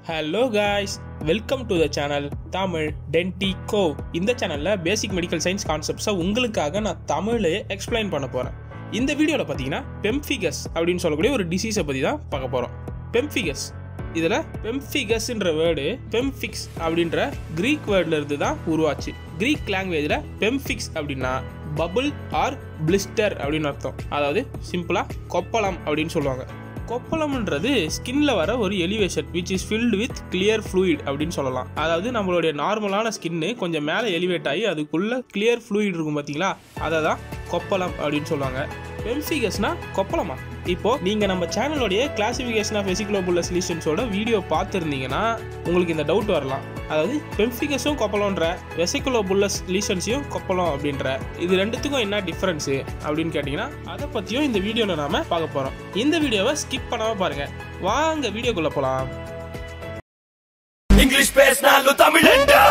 Hello guys welcome to the channel Tamil டென்டி கோ இந்த சேனலில் பேசிக் மெடிக்கல் சயின்ஸ் கான்செப்ட்ஸை உங்களுக்காக நான் தமிழ்லேயே எக்ஸ்பிளைன் பண்ண போகிறேன் இந்த வீடியோவில் பார்த்தீங்கன்னா பெம்ஃபிகஸ் அப்படின்னு சொல்லக்கூடிய ஒரு டிசீஸை பற்றி தான் பார்க்க போகிறோம் பெம்ஃபிகஸ் இதில் பெம்ஃபிகஸ்ன்ற வேர்டு பெம்ஃபிக்ஸ் அப்படின்ற க்ரீக் வேர்டில் இருந்து தான் உருவாச்சு க்ரீக் லாங்குவேஜில் பெம்ஃபிக்ஸ் அப்படின்னா பபுள் ஆர் பிளிஸ்டர் அப்படின்னு அர்த்தம் அதாவது சிம்பிளாக கொப்பளம் அப்படின்னு சொல்லுவாங்க கொப்பளம்ன்றது ஸ்கின்ல வர ஒரு elevation which is filled with clear fluid அப்படின்னு சொல்லலாம் அதாவது நம்மளுடைய நார்மலான ஸ்கின்னு கொஞ்சம் மேலே எலிவேட் ஆகி அதுக்குள்ள கிளியர் ஃப்ளூயிட் இருக்கும் பார்த்தீங்களா அதை தான் கொப்பளம் அப்படின்னு சொல்லுவாங்க பெம்ஃபிகஸ்னா கொப்பளமா இப்போ நீங்க நம்ம சேனலோடைய கிளாசிஃபிகேஷன் ஆஃப் வெசிகுலோபுல்லஸ் லீஷன்ஸோட வீடியோ பார்த்துருந்தீங்கன்னா உங்களுக்கு இந்த டவுட் வரலாம் அதாவது பெம்ஃபிகஸும் கொப்பளம்ன்ற வெசிகுலோபுல்லஸ் லீஷன்ஸையும் கொப்பளம் அப்படின்ற இது ரெண்டுத்துக்கும் என்ன டிஃப்ரென்ஸு அப்படின்னு கேட்டிங்கன்னா அதை பற்றியும் இந்த வீடியோவில் நாம பார்க்க போகிறோம் இந்த வீடியோவை ஸ்கிப் பண்ணாம பாருங்க வாங்க வீடியோக்குள்ள போகலாம் இங்கிலீஷ் பேசினாலும் தமிழண்டா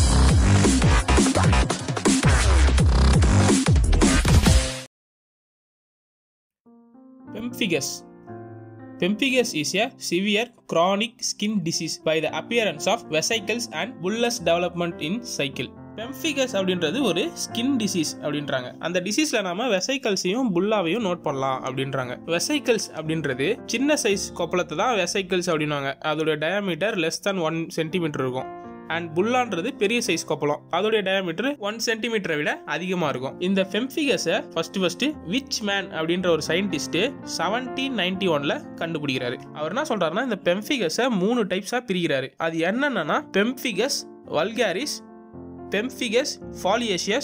Pemphigus. Pemphigus is a severe chronic skin disease by the appearance of vesicles and bullous development in cycle. Pemphigus அப்படின்றது ஒரு ஸ்கின் டிசீஸ் அப்படின்றாங்க அந்த டிசீஸ்ல நாம வெசைக்கல்ஸையும் புல்லாவையும் நோட் பண்ணலாம் அப்படின்றாங்க வெசைக்கல்ஸ் அப்படின்றது சின்ன சைஸ் கொப்பளத்தை தான் வெசைக்கல்ஸ் அப்படின்வாங்க அதோட diameter less than one centimetre இருக்கும் அண்ட் புல்லான்றது பெரிய சைஸ் கொப்பளம் அதோடைய டயாமீட்டர் ஒன் சென்டிமீட்டரை விட அதிகமாக இருக்கும் இந்த ஃபெம்ஃபிகஸை ஃபர்ஸ்ட் ஃபர்ஸ்ட் விச் மேன் அப்படின்ற ஒரு சயின்டிஸ்ட் செவன்டீன் நைன்டி ஒன்ல கண்டுபிடிக்கிறாரு அவர் என்ன சொல்றாருன்னா இந்த பெம்ஃபிகஸை மூணு டைப்ஸாக பிரிக்கிறாரு அது என்னென்னா pemphigus vulgaris pemphigus foliaceus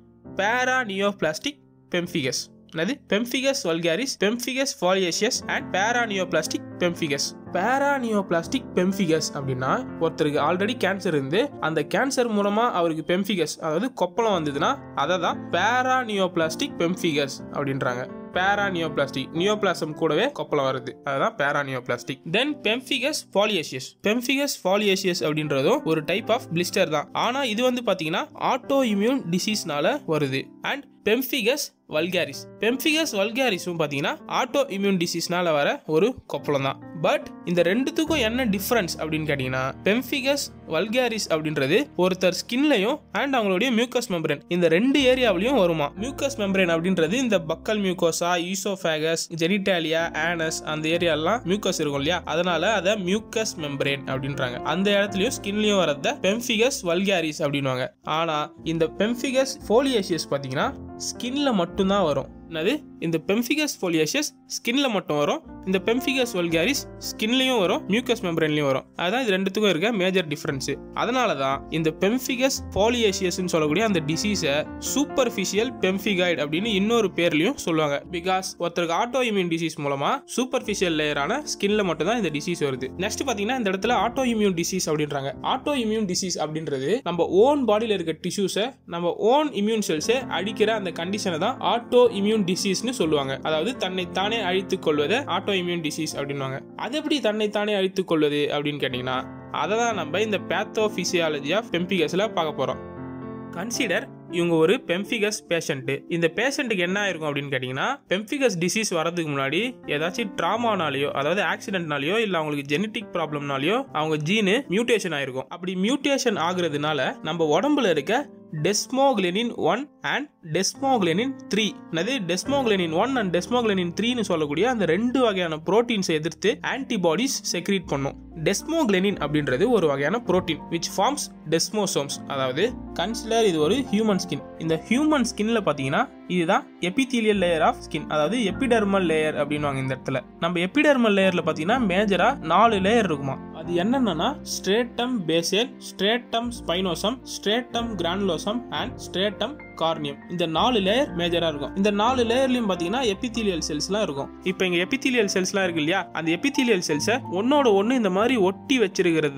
paraneoplastic pemphigus என்னது pemphigus vulgaris pemphigus foliaceus and paraneoplastic pemphigus paraneoplastic pemphigus அப்படின்னா ஒருத்தருக்கு ஆல்ரெடி கேன்சர் இருந்து அந்த கேன்சர் மூலமா அவருக்கு பெம்ஃபிகஸ் அதாவது கொப்பளம் வந்ததுன்னா அதை தான் பேரானியோபிளாஸ்டிக் பெம்ஃபிகஸ் அப்படின்றாங்க பேரானியோபிளாஸ்டிக் நியோபிளாசம் கூடவே கொப்பளம் வருது அதுதான் பேரானியோபிளாஸ்டிக் தென் பெம்ஃபிகஸ் பாலியேஷியஸ் பெம்ஃபிகஸ் பாலியேஷியஸ் அப்படின்றதும் ஒரு டைப் ஆஃப் பிளிஸ்டர் தான் ஆனா இது வந்து பாத்தீங்கன்னா ஆட்டோ இம்யூன் டிசீஸ்னால வருது அண்ட் பெம்ஃபிகஸ் வல்காரிஸ் பெம்ஃபிகஸ் வல்காரிஸும் பார்த்தீங்கன்னா ஆட்டோ இம்யூன் டிசீஸ்னால வர ஒரு கொப்பளம் தான் பட் இந்த ரெண்டுத்துக்கும் என்ன டிஃப்ரென்ஸ் அப்படின்னு கேட்டிங்கன்னா பெம்ஃபிகஸ் வல்காரிஸ் அப்படின்றது ஒருத்தர் ஸ்கின்லையும் அண்ட் அவங்களுடைய மியூக்கஸ் மெம்பரேன் இந்த ரெண்டு ஏரியாவிலையும் வருமா மியூக்கஸ் மெம்பரேன் அப்படின்றது இந்த buccal mucosa oesophagus genitalia anus அந்த ஏரியாலாம் மியூக்கஸ் இருக்கும் இல்லையா அதனால அதை மியூக்கஸ் மெம்பரேன் அப்படின்றாங்க அந்த இடத்துலயும் ஸ்கின்லயும் வரத பெம்ஃபிகஸ் வல்காரிஸ் அப்படின்வாங்க ஆனா இந்த பெம்ஃபிகஸ் ஃபோலியேஷியஸ் பார்த்தீங்கன்னா ஸ்கின்ல மட்டும்தான் வரும் என்னது இந்த பெம்ஃபிகஸ் ஃபோலியேஷியஸ் ஸ்கின்ல மட்டும் வரும் இந்த பெம்ஃபிகஸ் வல்காரிஸ் ஸ்கின்லயும் வரும் மியூக்கஸ் மெம்பரேன்லயும் வரும் அதுதான் இது ரெண்டுத்துக்கும் இருக்க மேஜர் டிஃபரன்ஸ் அதனால தான் இந்த பெம்ஃபிகஸ் ஃபோலியேஷியஸ்னு சொல்லக்கூடிய அந்த டிசீஸை சூப்பர்ஃபிஷியல் பெம்ஃபிகைட் அப்படின்னு இன்னொரு பேர்லயும் சொல்லுவாங்க பிகாஸ் ஒருத்தருக்கு ஆட்டோ இம்யூன் டிசீஸ் மூலமா சூப்பர்ஃபிஷியல் லேயரான ஸ்கின்ல மட்டும் தான் இந்த டிசீஸ் வருது நெக்ஸ்ட் பாத்தீங்கன்னா இந்த இடத்துல ஆட்டோ இம்யூன் டிசீஸ் அப்படின்றாங்க ஆட்டோ இம்யூன் டிசீஸ் அப்படின்றது நம்ம ஓன் பாடியில இருக்க டிஷ்யூஸை நம்ம ஓன் இம்யூன் செல்ஸை அடிக்கிற அந்த கண்டிஷனை தான் ஆட்டோ இம்யூன் டிசீஸ்னு சொல்லுவாங்க அதாவது தன்னை தானே அழித்துக் கொள்வதை ஆட்டோ இம்யூன் டிசீஸ் அப்படின்வாங்க அது எப்படி தன்னை தானே அழித்துக் கொள்வது அப்படின்னு கேட்டிங்கன்னா அதை தான் நம்ம இந்த பேத்தோ பிசியாலஜி ஆஃப் பெம்பிகஸில் பார்க்க போகிறோம் கன்சிடர் இவங்க ஒரு பெம்ஃபிகஸ் பேஷண்ட்டு இந்த பேஷண்ட்டுக்கு என்ன ஆயிருக்கும் அப்படின்னு கேட்டிங்கன்னா பெம்ஃபிகஸ் டிசீஸ் வரதுக்கு முன்னாடி ஏதாச்சும் ட்ராமானாலேயோ அதாவது ஆக்சிடென்ட்னாலேயோ இல்லை அவங்களுக்கு ஜெனட்டிக் ப்ராப்ளம்னாலேயோ அவங்க ஜீனு மியூட்டேஷன் ஆயிருக்கும் அப்படி மியூட்டேஷன் ஆகுறதுனால நம்ம உடம்புல இருக்க desmoglein one and desmoglein three என்னது டெஸ்மோக்ளெனின் ஒன் அண்ட் டெஸ்மோக்ளெனின் த்ரீன்னு சொல்லக்கூடிய அந்த ரெண்டு வகையான புரோட்டீன்ஸை எதிர்த்து ஆன்டிபாடிஸ் செக்ரீட் பண்ணும் டெஸ்மோக்ளெனின் அப்படின்றது ஒரு வகையான புரோட்டீன் விச் ஃபார்ம்ஸ் டெஸ்மோசோம்ஸ் அதாவது கன்சிடர் இது ஒரு ஹியூமன் ஸ்கின் இந்த ஹியூமன் ஸ்கின்ல பாத்தீங்கன்னா இதுதான் எபிதீலியல் லேயர் ஆஃப் ஸ்கின் அதாவது எபிடர்மல் லேயர் அப்படின்வாங்க இந்த இடத்துல நம்ம எபிடர்மல் லேயர்ல பாத்தீங்கன்னா மேஜரா நாலு லேயர் இருக்குமா அது என்னென்னா stratum basale stratum spinosum stratum granulosum and stratum corneum இந்த நாலு லேயர் மேஜரா இருக்கும் இந்த நாலு லேயர்லயும் பாத்தீங்கன்னா எபிதீலியல் செல்ஸ்லாம் இருக்கும் இப்போ இங்க எபிதீலியல் செல்ஸ்லாம் இருக்கு இல்லையா அந்த எபிதீலியல் செல்ஸை ஒன்னோட ஒன்று இந்த மாதிரி ஒட்டி வச்சிருக்கிறது தான்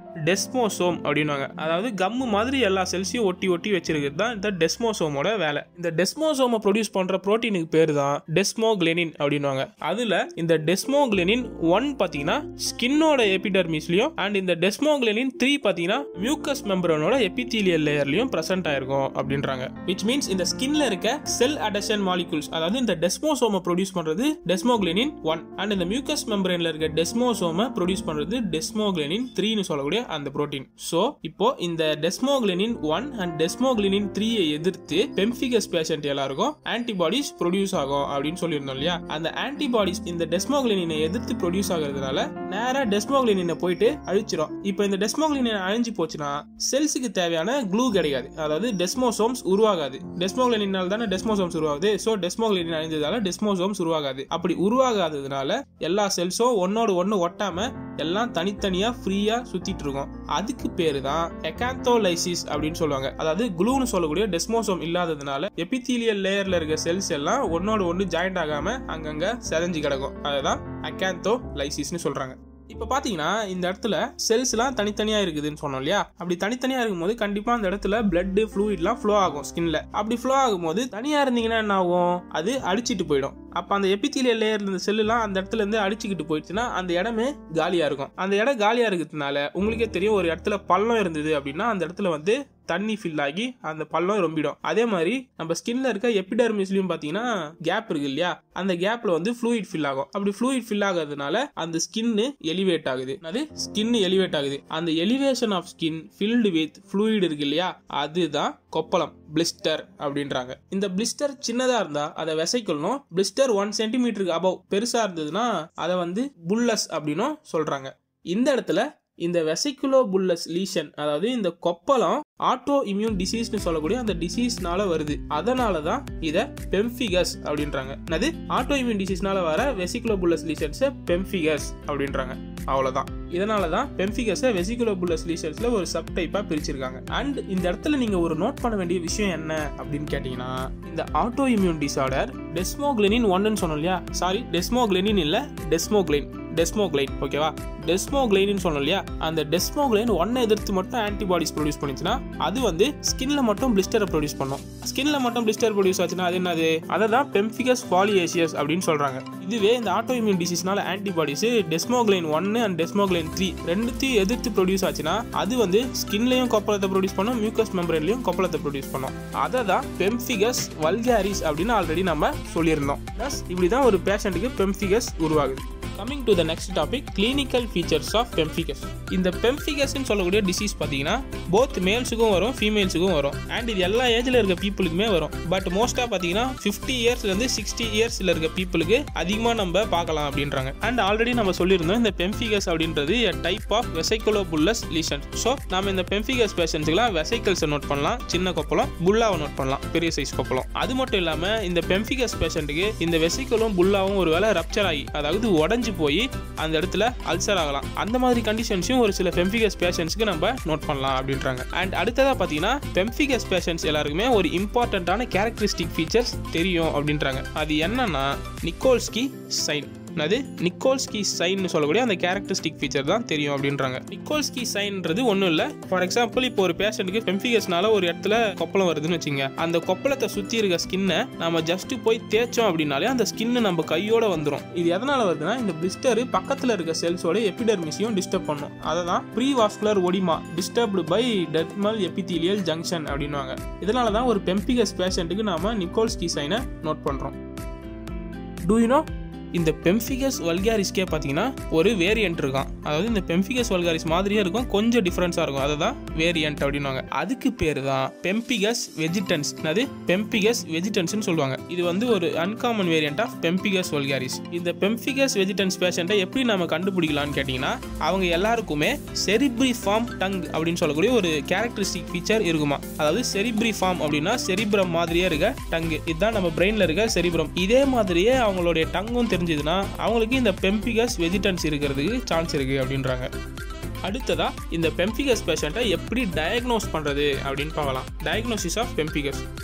டெஸ்மோசோம் அப்படின்வாங்க அதாவது கம்மு மாதிரி எல்லா செல்ஸையும் ஒட்டி ஒட்டி வச்சிருக்கிறது தான் இந்த டெஸ்மோசோமோட வேலை இந்த டெஸ்மோசோமை ப்ரொடியூஸ் பண்ற புரோட்டீனுக்கு பேர் தான் டெஸ்மோக்ளெனின் அப்படின்வாங்க அதுல இந்த டெஸ்மோக்ளெனின் ஒன் பாத்தீங்கன்னா ஸ்கின்னோட எபிடர்மிஸ்லயும் அண்ட் இந்த டெஸ்மோக்ளெனின் த்ரீ பாத்தீங்கன்னா மியூக்கஸ் மெம்பரனோட எபித்தீலியல் லேயர்லயும் பிரசன்ட் ஆயிருக்கும் அப்படின்றாங்க விச் மீன்ஸ் இந்த ஸ்கின்ல இருக்க செல் அடஷன் மாலிகூல்ஸ் அதாவது இந்த டெஸ்மோசோமை ப்ரொடியூஸ் பண்றது டெஸ்மோக்ளெனின் ஒன் அண்ட் இந்த மியூக்கஸ் மெம்பரன்ல இருக்க டெஸ்மோசோமை ப்ரொடியூஸ் பண்றது டெஸ்மோக்ளெனின் த்ரீன்னு சொல்லக்கூடிய அந்த புரோட்டீன் ஸோ இப்போ இந்த டெஸ்மோக்ளெனின் ஒன் அண்ட் டெஸ்மோக்ளெனின் த்ரீயை எதிர்த்து பெம்ஃபிகஸ் பேஷண்ட் எல்லாருக்கும் ஆன்டிபாடிஸ் ப்ரொடியூஸ் ஆகும் அப்படின்னு சொல்லியிருந்தோம் இல்லையா அந்த ஆன்டிபாடிஸ் இந்த டெஸ்மோக்ளெனினை எதிர்த்து ப்ரொடியூஸ் ஆகிறதுனால நேரா டெஸ்மோக்ளெனினை போயிட்டு அழிச்சிரும் இப்போ இந்த டெஸ்மோக்ளெனின் அழிஞ்சு போச்சுன்னா செல்ஸுக்கு தேவையான க்ளூ கிடைக்காது அதாவது டெஸ்மோசோம்ஸ் உருவாகாது டெஸ்மோக்ளெனினால் தானே டெஸ்மோசோம்ஸ் உருவாகுது ஸோ டெஸ்மோக்ளெனின் அழிஞ்சதால டெஸ்மோசோம்ஸ் உருவாகாது அப்படி உருவாகாததுனால எல்லா செல்ஸும் ஒன்னோடு ஒன்று ஒட்டாம எல்லாம் தனித்தனியா ஃப்ரீயா சுத்திட்டு இருக்கும் அதுக்கு பேரு தான் எகாந்தோலைசிஸ் அப்படின்னு சொல்லுவாங்க அதாவது குளூன்னு சொல்லக்கூடிய டெஸ்மோசோம் இல்லாததுனால எபித்தீலியல் லேயர்ல இருக்க செல்ஸ் எல்லாம் ஒன்னோட ஒன்று ஜாயிண்ட் ஆகாம அங்கங்க செதஞ்சு கிடக்கும் அதுதான் அக்காந்தோ லைசிஸ்னு சொல்றாங்க இப்போ பார்த்தீங்கன்னா இந்த இடத்துல செல்ஸ்லாம் தனித்தனியாக இருக்குதுன்னு சொன்னோம் இல்லையா அப்படி தனித்தனியாக இருக்கும்போது கண்டிப்பாக அந்த இடத்துல பிளட் ஃப்ளூயிட்லாம் ஃப்ளோ ஆகும் ஸ்கின்ல அப்படி ஃப்ளோ ஆகும்போது தனியாக இருந்தீங்கன்னா என்ன ஆகும் அது அடிச்சிட்டு போயிடும் அப்போ அந்த எபித்தீலியல் லேயர் இருந்த செல்லுலாம் அந்த இடத்துல இருந்து அடிச்சுக்கிட்டு போயிடுச்சுன்னா அந்த இடமே காலியாக இருக்கும் அந்த இடம் காலியாக இருக்கிறதுனால உங்களுக்கே தெரியும் ஒரு இடத்துல பள்ளம் இருந்தது அப்படின்னா அந்த இடத்துல வந்து தண்ணி ஃபில் ஆகி அந்த பள்ளம் ரொம்பிடும் அதே மாதிரி நம்ம ஸ்கின்ல இருக்க எபிடர்மிஸ்லயும் பாத்தீங்கன்னா கேப் இருக்கு இல்லையா அந்த கேப்ல வந்து ஃப்ளூயிட் ஃபில் ஆகும் அப்படி ஃப்ளூயிட் ஃபில் ஆகிறதுனால அந்த ஸ்கின்னு எலிவேட் ஆகுது அது ஸ்கின் எலிவேட் ஆகுது அந்த elevation of skin filled with fluid இருக்கு இல்லையா அதுதான் கொப்பளம் பிளிஸ்டர் அப்படின்றாங்க இந்த பிளிஸ்டர் சின்னதா இருந்தா அதை விசைக்கொள்ளணும் பிளிஸ்டர் ஒன் சென்டிமீட்டருக்கு அபவ் பெருசா இருந்ததுன்னா அதை வந்து புல்லஸ் அப்படின்னும் சொல்றாங்க இந்த இடத்துல இந்த வெசிகுலோ புல்லஸ் லீஷன் அதாவது இந்த கொப்பளம் ஆட்டோ இம்யூன் டிசீஸ்னு சொல்லக்கூடிய அந்த டிசீஸ்னால வருது அதனால தான் இதை பெம்ஃபிகஸ் அப்படின்றாங்க என்னது ஆட்டோ இம்யூன் டிசீஸ்னால வர வெசிகுலோ புல்லஸ் லீஷன்ஸை பெம்ஃபிகஸ் அப்படின்றாங்க அவ்வளோதான் இதனால தான் பெம்ஃபிகஸை வெசிகுலோ புல்லஸ் லீஷன்ஸில் ஒரு சப் டைப்பாக பிரிச்சிருக்காங்க அண்ட் இந்த இடத்துல நீங்கள் ஒரு நோட் பண்ண வேண்டிய விஷயம் என்ன அப்படின்னு கேட்டிங்கன்னா இந்த ஆட்டோ இம்யூன் டிசார்டர் டெஸ்மோக்ளெனின் ஒன்றுன்னு சொன்னோம் இல்லையா சாரி டெஸ்மோக்ளெனின் இல்லை டெஸ்மோக்ளைன் டெஸ்மோக்ளைன் ஓகேவா டெஸ்மோக்ளைன்னு சொன்னோம் இல்லையா அந்த டெஸ்மோக்ளைன் ஒன்னை எதிர்த்து மட்டும் ஆன்டிபாடிஸ் ப்ரொடியூஸ் பண்ணிச்சுன்னா அது வந்து ஸ்கின்ல மட்டும் பிளிஸ்டரை ப்ரொடியூஸ் பண்ணும் ஸ்கின்ல மட்டும் பிளிஸ்டர் ப்ரொடியூஸ் ஆச்சுன்னா அது என்னது அதை தான் பெம்ஃபிகஸ் பாலியேசியஸ் அப்படின்னு சொல்றாங்க இதுவே இந்த ஆட்டோ இம்யூன் டிசீஸ்னால ஆன்டிபாடிஸ் டெஸ்மோக்ளைன் ஒன்னு அண்ட் டெஸ்மோக்ளைன் த்ரீ ரெண்டுத்தையும் எதிர்த்து ப்ரொடியூஸ் ஆச்சுன்னா அது வந்து ஸ்கின்லையும் கொப்பளத்தை ப்ரொடியூஸ் பண்ணும் மியூக்கஸ் மெம்பரன்லையும் கொப்பளத்தை ப்ரொடியூஸ் பண்ணும் அதை தான் பெம்ஃபிகஸ் வல்காரிஸ் அப்படின்னு ஆல்ரெடி நம்ம சொல்லியிருந்தோம் ப்ளஸ் இப்படி தான் ஒரு பேஷண்ட்டுக்கு பெம்ஃபிகஸ் உருவாகுது coming to the next topic clinical features of pemphigus இந்த பெம்ஃபிகஸ்ன்னு சொல்லக்கூடிய டிசீஸ் பார்த்தீங்கன்னா போத் மேல்ஸுக்கும் வரும் ஃபீமேல்ஸுக்கும் வரும் அண்ட் இது எல்லா ஏஜில் இருக்க பீப்புளுக்குமே வரும் பட் மோஸ்ட்டாக பார்த்தீங்கன்னா ஃபிஃப்டி இயர்ஸ்லேருந்து சிக்ஸ்டி இயர்ஸில் இருக்க பீப்புளுக்கு அதிகமாக நம்ம பார்க்கலாம் அப்படின்றாங்க அண்ட் ஆல்ரெடி நம்ம சொல்லியிருந்தோம் இந்த பெம்ஃபிகஸ் அப்படின்றது a type of vesiculobullous lesion so நம்ம இந்த பெம்ஃபிகஸ் பேஷன்ஸுக்குலாம் வெசைக்கல்ஸை நோட் பண்ணலாம் சின்ன கொப்பளம் புல்லாவை நோட் பண்ணலாம் பெரிய சைஸ் கொப்பளம் அது மட்டும் இல்லாமல் இந்த பெம்ஃபிகஸ் பேஷண்ட்டுக்கு இந்த வெசைக்கலும் புல்லாவும் ஒரு வேளை ரப்சர் ஆகி அதாவது உடஞ்சி போய் அந்த இடத்துல அல்சர் ஆகலாம் அந்த மாதிரி கண்டிஷன்ஸையும் ஒரு சில பெம்ஃபிகஸ் பேஷண்ட்ஸ்க்கு நம்ம நோட் பண்ணலாம் அப்படின்றாங்க அண்ட் அடுத்ததாக பார்த்தீங்கன்னா பெம்ஃபிகஸ் பேஷண்ட்ஸ் எல்லாருக்குமே ஒரு இம்பார்ட்டண்ட்டான கேரக்டரிஸ்டிக் ஃபீச்சர்ஸ் தெரியும் அப்படின்றாங்க அது என்னன்னா நிக்கோல்ஸ்கி சைன் அது நிக்கோல்ஸ்கி சைன்னு சொல்லக்கூடிய அந்த கேரக்டரிஸ்டிக் ஃபீச்சர் தான் தெரியும் அப்படின்றாங்க நிக்கோல்ஸ்கி சைன்றது ஒன்றும் இல்லை ஃபார் எக்ஸாம்பிள் இப்போ ஒரு பேஷண்ட்டுக்கு பெம்ஃபிகஸ்னால ஒரு இடத்துல கொப்பளம் வருதுன்னு வச்சுங்க அந்த கொப்பளத்தை சுற்றி இருக்க ஸ்கின்னை நம்ம ஜஸ்ட் போய் தேய்ச்சோம் அப்படின்னாலே அந்த ஸ்கின்னு நம்ம கையோட வந்துடும் இது எதனால வருதுன்னா இந்த பிளிஸ்டர் பக்கத்தில் இருக்க செல்ஸோட எபிடர்மிஸையும் டிஸ்டர்ப் பண்ணும் அதை தான் pre vascular oedema disturbed by dermal epithelial junction அப்படின்வாங்க இதனால தான் ஒரு பெம்ஃபிகஸ் பேஷண்ட்டுக்கு நாம நிக்கோல்ஸ்கி சைனை நோட் பண்ணுறோம் டூ யூ நோ இந்த பெம்ஃபிகஸ் வல்காரிஸ்க்கே பார்த்தீங்கன்னா ஒரு வேரியன்ட் இருக்கான் அதாவது இந்த பெம்ஃபிகஸ் வல்காரிஸ் மாதிரியே இருக்கும் கொஞ்சம் டிஃப்ரென்ஸாக இருக்கும் அதை தான் வேரியன்ட் அப்படின்வாங்க அதுக்கு பேர் தான் பெம்பிகஸ் வெஜிடன்ஸ் அது பெம்பிகஸ் வெஜிடன்ஸ்னு சொல்லுவாங்க இது வந்து ஒரு uncommon variant of pemphigus vulgaris இந்த பெம்ஃபிகஸ் வெஜிடன்ஸ் பேஷண்ட்டை எப்படி நம்ம கண்டுபிடிக்கலாம்னு கேட்டிங்கன்னா அவங்க எல்லாருக்குமே செரிப்ரி ஃபார்ம் டங் அப்படின்னு சொல்லக்கூடிய ஒரு கேரக்டரிஸ்டிக் ஃபீச்சர் இருக்குமா அதாவது செரிப்ரி ஃபார்ம் அப்படின்னா செரிப்ரம் மாதிரியே இருக்க டங்கு இதுதான் நம்ம பிரெயினில் இருக்க செரிப்ரம் இதே மாதிரியே அவங்களுடைய டங்கும் தெரிஞ்சதுன்னா அவங்களுக்கு இந்த பெம்பிகஸ் வெஜிடன்ஸ் இருக்கிறதுக்கு சான்ஸ் இருக்கு அப்படின்றாங்க அடுத்ததா இந்த பெம்பிகஸ் பேஷண்ட்டை எப்படி டயக்னோஸ் பண்ணுறது அப்படின்னு பார்க்கலாம் diagnosis of pemphigus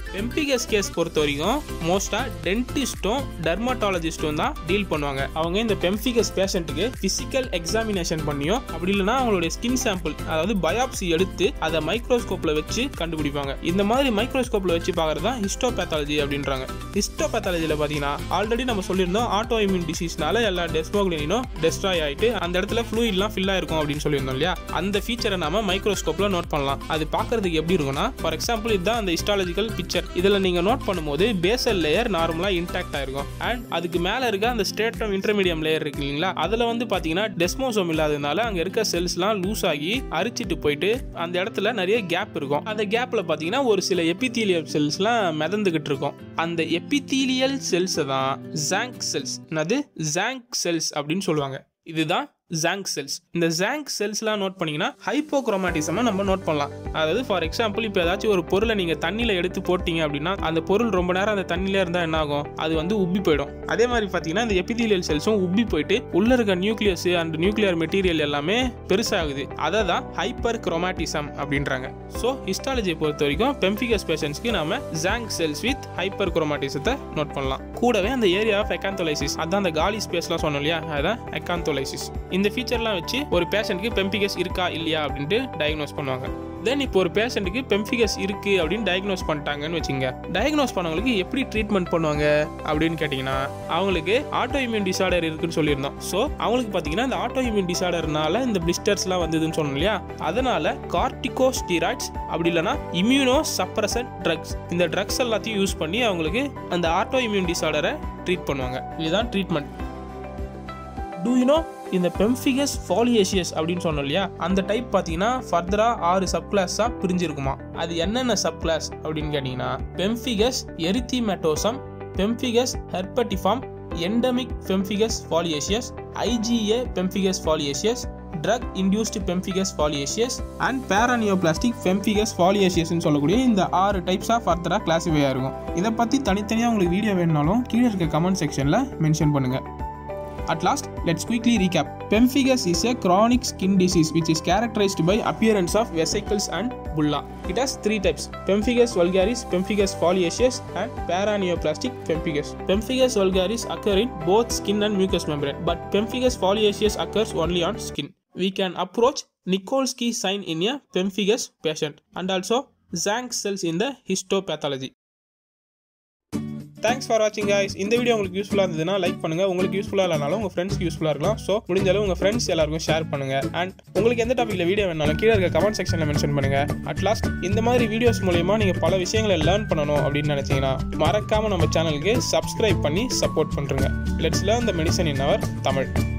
pemphigus case பொறுத்த வரைக்கும் மோஸ்ட்டாக டென்டிஸ்ட்டும் டெர்மட்டாலஜிஸ்ட்டும் தான் டீல் பண்ணுவாங்க அவங்க இந்த பெம்பிகஸ் பேஷண்ட்டுக்கு ஃபிசிக்கல் எக்ஸாமினேஷன் பண்ணியோ அப்படி இல்லைன்னா அவங்களுடைய ஸ்கின் சாம்பிள் அதாவது பயாப்சி எடுத்து அதை மைக்ரோஸ்கோப்பில் வச்சு கண்டுபிடிப்பாங்க இந்த மாதிரி மைக்ரோஸ்கோப்பில் வச்சு பார்க்குறது தான் ஹிஸ்டோபேத்தாலஜி அப்படின்றாங்க ஹிஸ்டோபேத்தாலஜியில் பார்த்தீங்கன்னா ஆல்ரெடி நம்ம சொல்லியிருந்தோம் ஆட்டோ இம்யூன் டிசீஸ்னால எல்லா டெஸ்மோக்ளினும் டெஸ்ட்ராய் ஆகிட்டு அந்த இடத்துல ஃப்ளூயிட்லாம் ஃபில் ஆயிருக்கும் அப்படின்னு சொல்லியிருந்தோம் இல்லையா அந்த ஃபீச்சரை நாம மைக்ரோஸ்கோப்பில் நோட் பண்ணலாம் அது பார்க்கறதுக்கு எப்படி இருக்கும்னா ஃபார் எக்ஸாம்பிள் இதுதான் அந்த ஹிஸ்டாலஜிக்கல் பிக்சர் இதில் நீங்கள் நோட் பண்ணும்போது பேசல் லேயர் நார்மலாக இன்டாக்ட் ஆயிருக்கும் அண்ட் அதுக்கு மேலே இருக்க அந்த ஸ்டேட்டம் இன்டர்மீடியம் லேயர் இருக்கு இல்லைங்களா அதில் வந்து பார்த்தீங்கன்னா டெஸ்மோசோம் இல்லாததுனால அங்கே இருக்க செல்ஸ்லாம் லூஸ் ஆகி அரிச்சிட்டு போயிட்டு அந்த இடத்துல நிறைய கேப் இருக்கும் அந்த கேப்பில் பார்த்தீங்கன்னா ஒரு சில எபித்தீலியல் செல்ஸ்லாம் மிதந்துகிட்டு இருக்கும் அந்த எபித்தீலியல் செல்ஸை தான் ஜாங்க் செல்ஸ் என்னது ஜாங்க் செல்ஸ் அப்படின்னு சொல்லுவாங்க இதுதான் ஜாங்க் செல்ஸ் இந்த ஜாங்க் செல்ஸ்லாம் நோட் பண்ணீங்கன்னா ஹைப்போக்ரோமாட்டிசமை நம்ம நோட் பண்ணலாம் அதாவது ஃபார் எக்ஸாம்பிள் இப்போ ஏதாச்சும் ஒரு பொருளை நீங்கள் தண்ணியில் எடுத்து போட்டீங்க அப்படின்னா அந்த பொருள் ரொம்ப நேரம் அந்த தண்ணியில இருந்தால் என்ன ஆகும் அது வந்து உப்பி போயிடும் அதே மாதிரி பார்த்தீங்கன்னா இந்த எபிதீலியல் செல்ஸும் உப்பி போயிட்டு உள்ள இருக்க நியூக்ளியஸ் அண்ட் நியூக்ளியர் மெட்டீரியல் எல்லாமே பெருசாகுது அதை தான் ஹைப்பர் குரோமாட்டிசம் அப்படின்றாங்க ஸோ ஹிஸ்டாலஜியை பொறுத்த வரைக்கும் பெம்பிகஸ் பேஷன்ஸ்க்கு நாம ஜாங்க் செல்ஸ் வித் ஹைப்பர் குரோமாட்டிசத்தை நோட் பண்ணலாம் கூடவே அந்த ஏரியா ஆஃப் எக்காந்தோலைசிஸ் அதான் அந்த காலி ஸ்பேஸ்லாம் சொன்னோம் இல்லையா அதான் எக்காந்தோலைசிஸ் இந்த ஃபீச்சர்லாம் வச்சு ஒரு பேஷண்ட்க்கு பெம்பிகஸ் இருக்கா இல்லையா அப்படின்ட்டு டயக்னோஸ் பண்ணுவாங்க தென் இப்போ ஒரு பேஷண்ட்டுக்கு பெம்பிகஸ் இருக்கு அப்படின்னு டயக்னோஸ் பண்ணிட்டாங்கன்னு வச்சுங்க டயக்னோஸ் பண்ணவங்களுக்கு எப்படி ட்ரீட்மெண்ட் பண்ணுவாங்க அப்படின்னு கேட்டிங்கன்னா அவங்களுக்கு ஆட்டோ இம்யூன் டிசார்டர் இருக்குன்னு சொல்லியிருந்தோம் ஸோ அவங்களுக்கு பார்த்தீங்கன்னா இந்த ஆட்டோ இம்யூன் டிசார்டர்னால இந்த பிளிஸ்டர்ஸ்லாம் வந்ததுன்னு சொன்னோம் இல்லையா அதனால கார்டிகோ ஸ்டீராய்ட்ஸ் அப்படி இல்லைனா இம்யூனோ சப்ரசன் ட்ரக்ஸ் இந்த ட்ரக்ஸ் எல்லாத்தையும் யூஸ் பண்ணி அவங்களுக்கு அந்த ஆட்டோ இம்யூன் டிசார்டரை ட்ரீட் பண்ணுவாங்க இதுதான் ட்ரீட்மெண்ட் டூ யூனோ இந்த பெம்ஃபிகஸ் ஃபாலியேஷியஸ் அப்படின்னு சொன்னோம் இல்லையா அந்த டைப் பார்த்தீங்கன்னா ஃபர்தராக ஆறு சப் கிளாஸாக பிரிஞ்சிருக்குமா அது என்னென்ன சப் கிளாஸ் அப்படின்னு கேட்டிங்கன்னா pemphigus erythematosus pemphigus herpetiform endemic pemphigus foliaceus IgA pemphigus foliaceus drug induced pemphigus foliaceus and paraneoplastic pemphigus ஃபாலியேஷியஸ்னு சொல்லக்கூடிய இந்த ஆறு டைப்ஸாக ஃபர்தராக கிளாஸிஃபை ஆயிருக்கும் இதை பற்றி தனித்தனியாக உங்களுக்கு வீடியோ வேணுனாலும் கீழே இருக்க கமெண்ட் செக்ஷனில் மென்ஷன் பண்ணுங்கள் At last, let's quickly recap. Pemphigus is a chronic skin disease which is characterized by appearance of vesicles and bulla. It has three types: Pemphigus vulgaris, Pemphigus foliaceus, and paraneoplastic pemphigus. Pemphigus vulgaris occur in both skin and mucous membrane, but Pemphigus foliaceus occurs only on skin. We can approach Nikolsky sign in a Pemphigus patient and also Zank cells in the histopathology. Thanks for வாட்சிங் guys இந்த video உங்களுக்கு யூஸ்ஃபுல்லாக இருந்ததுன்னா like பண்ணுங்க உங்களுக்கு யூஸ்ஃபுல்லாக இல்லைனாலும் உங்கள் ஃப்ரெண்ட்ஸ்க்கு யூஸ்ஃபுல்லாக இருக்கலாம் ஸோ முடிஞ்ச அளவு உங்கள் ஃப்ரெண்ட்ஸ் எல்லாருக்கும் ஷேர் பண்ணுங்க அண்ட் உங்களுக்கு எந்த டாப்பிக்கில் வீடியோ வேணாலும் கீழே இருக்க கமெண்ட் செக்ஷனில் மென்ஷன் பண்ணுங்க அட் லாஸ்ட் இந்த மாதிரி வீடியோஸ் மூலயமா நீங்கள் பல விஷயங்களை லேர்ன் பண்ணணும் அப்படின்னு நினச்சிங்கன்னா மறக்காமல் நம்ம சேனலுக்கு சப்ஸ்கிரைப் பண்ணி சப்போர்ட் பண்ணுறங்க let's learn the medicine in our Tamil